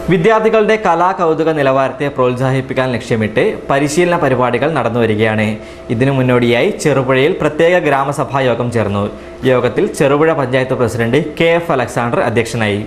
വിദ്യാർത്ഥികളുടെ കലാകൗതുക നിലവാരത്തെ പ്രോത്സാഹിപ്പിക്കാൻ ലക്ഷ്യമിട്ട് പരിശീലന പരിപാടികൾ നടന്നു വരികയാണ് ഇതിനു മുന്നോടിയായി ചെറുപുഴയിൽ പ്രത്യേക ഗ്രാമസഭാ യോഗം ചേർന്നു യോഗത്തിൽ Cherupuzha panchayat president K F Alexander അധ്യക്ഷനായി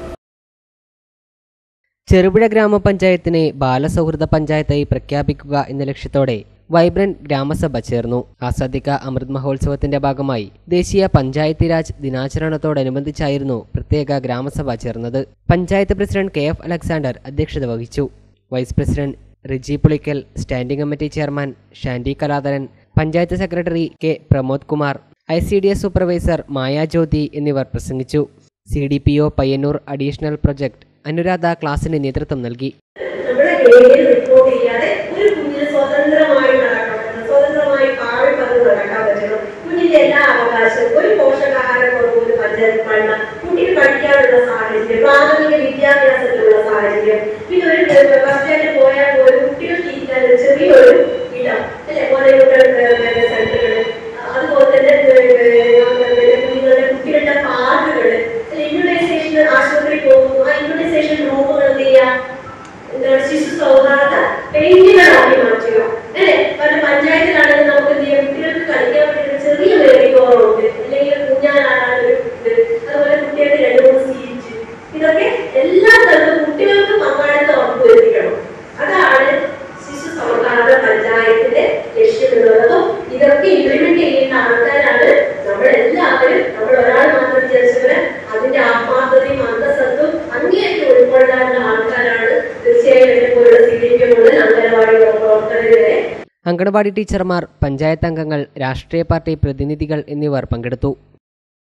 ചെറുപുഴ ഗ്രാമപഞ്ചായത്തിനെ ബാലസൗഹൃദ പഞ്ചായത്തായി പ്രഖ്യാപിക്കുക എന്ന ലക്ഷ്യത്തോടെ വൈബ്രന്റ് ഗ്രാമസഭ ചേർന്നു ആസാദിക അമൃത് മഹോത്സവത്തിന്റെ ഭാഗമായി ദേശീയ പഞ്ചായത്തി രാജ് ദിനാചരണത്തോടനുബന്ധിച്ചായിരുന്നു പ്രത്യേക ഗ്രാമസഭ ചേർന്നത് panchayat president K F Alexander അധ്യക്ഷത വഹിച്ചു vice president Riji Pulickal standing committee chairman Shandy Kaladharan panchayat secretary K Pramod Kumar I C D S supervisor Mayajyothi എന്നിവർ പ്രസംഗിച്ചു C D P O Payyanur additional project Anuradha ക്ലാസിന് നേതൃത്വം നൽകി നമ്മുടെ ഏരിയയിൽ റിപ്പോർട്ട് ചെയ്യാതെ ഒരു കുഞ്ഞിന് സ്വതന്ത്രമായി നടക്കാൻ പറ്റണം സ്വതന്ത്രമായി കാവൽ പറഞ്ഞ് നടക്കാൻ പറ്റണം കുഞ്ഞിന്റെ എല്ലാ അവകാശവും ഒരു പോഷകാഹാര കുറവ് പഞ്ചായത്ത് വേണ്ട കുട്ടിക്ക് പഠിക്കാനുള്ള സാഹചര്യം പ്രാഥമിക വിദ്യാഭ്യാസത്തിനുള്ള സാഹചര്യം പിന്നെ ഒരു ബസ്റ്റാൻഡിൽ പോയാൽ പോലും കുട്ടികൾക്ക് ഇരിക്കാൻ ഒരു ചെറിയൊരു ഇടം അല്ലെ പോലെ സെന്ററുകൾ അതുപോലെ തന്നെ കുഞ്ഞുങ്ങളുടെ കുട്ടികളുടെ പാർക്കുകൾ ഇമ്മ്യൂണൈസേഷൻ ആശുപത്രി പോകുന്നു ആ ഇമ്മ്യൂണൈസേഷൻ റൂമുകൾ എന്ത് ചെയ്യാം എന്താണ് ശിശു സൗഹാർദ്ദ പെയിന്റുകളാക്കി മാറ്റുക അല്ലെ പല പഞ്ചായത്തിലാണെങ്കിൽ നമുക്ക് എന്ത് ചെയ്യാം കുട്ടികൾക്ക് കളിക്കാൻ പറ്റുന്ന ചെറിയ മേരിഗോറുണ്ട് അല്ലെങ്കിൽ കുഞ്ഞാനാണ് ഇത് അതുപോലെ കുട്ടികൾക്ക് രണ്ട് മൂന്ന് സീറ്റ് ഇതൊക്കെ എല്ലാ സ്ഥലത്തും കുട്ടികൾക്ക് പങ്കാളിത്തം ഉറപ്പുവരുത്തിക്കണം അതാണ് ശിശു സൗഹാർദ്ദ പഞ്ചായത്തിന്റെ ലക്ഷ്യം എന്നുള്ളത് അപ്പം ഇതൊക്കെ ഇംപ്ലിമെന്റ് ചെയ്യുന്ന ആൾക്കാരാണ് നമ്മളെല്ലാവരും നമ്മൾ ഒരാൾ മാത്രം വിചാരിച്ചവര് അതിന്റെ ആത്മാർത്ഥതയും അന്തസ്സത്തും അങ്ങേയറ്റം ഉൾക്കൊള്ളാനുള്ള ആൾക്കാരാണ് തീർച്ചയായും എന്നെ പോലുള്ള സി ഡി പി മുതൽ അംഗനവാടി പ്രവർത്തകരെ അങ്കണവാടി ടീച്ചർമാർ പഞ്ചായത്ത് അംഗങ്ങൾ രാഷ്ട്രീയ പാർട്ടി പ്രതിനിധികൾ എന്നിവർ പങ്കെടുത്തു